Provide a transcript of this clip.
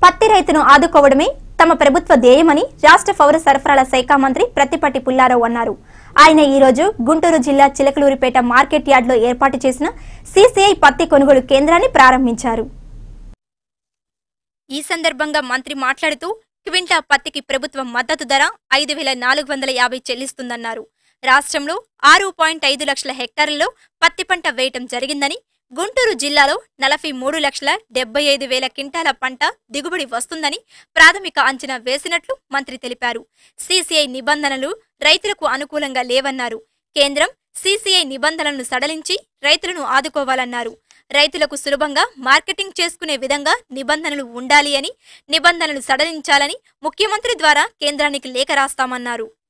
పత్తి రైతును ఆదుకోవడమే తమ ప్రభుత్వ ధ్యేయమని రాష్ట్ర పౌర సరఫరాల శాఖ మంత్రి ప్రత్తిపట్టి పుల్లారావు అన్నారు ఆయన ఈ రోజు గుంటూరు జిల్లా చిలకలూరిపేట మార్కెట్ యార్డులో ఏర్పాటు చేసిన సీసీఐ పత్తి కొనుగోలు కేంద్రాన్ని ప్రారంభించారు ఈ సందర్భంగా మంత్రి మాట్లాడుతూ క్వింటా పత్తికి ప్రభుత్వం మద్దతు ధర ఐదు వేల నాలుగు వందల యాభై చెల్లిస్తుందన్నారు రాష్ట్రంలో ఆరు పాయింట్ ఐదు లక్షల హెక్టార్లలో పత్తి పంట వేయటం జరిగిందని గుంటూరు జిల్లాలో నలభై మూడు లక్షల డెబ్బై ఐదు వేల క్వింటాల పంట దిగుబడి వస్తుందని ప్రాథమిక అంచనా వేసినట్లు మంత్రి తెలిపారు సీసీఐ నిబంధనలు రైతులకు అనుకూలంగా లేవన్నారు కేంద్రం సీసీఐ నిబంధనలను సడలించి రైతులను ఆదుకోవాలన్నారు రైతులకు సులభంగా మార్కెటింగ్ చేసుకునే విధంగా నిబంధనలు ఉండాలి అని నిబంధనలు సడలించాలని ముఖ్యమంత్రి ద్వారా కేంద్రానికి లేఖ రాస్తామన్నారు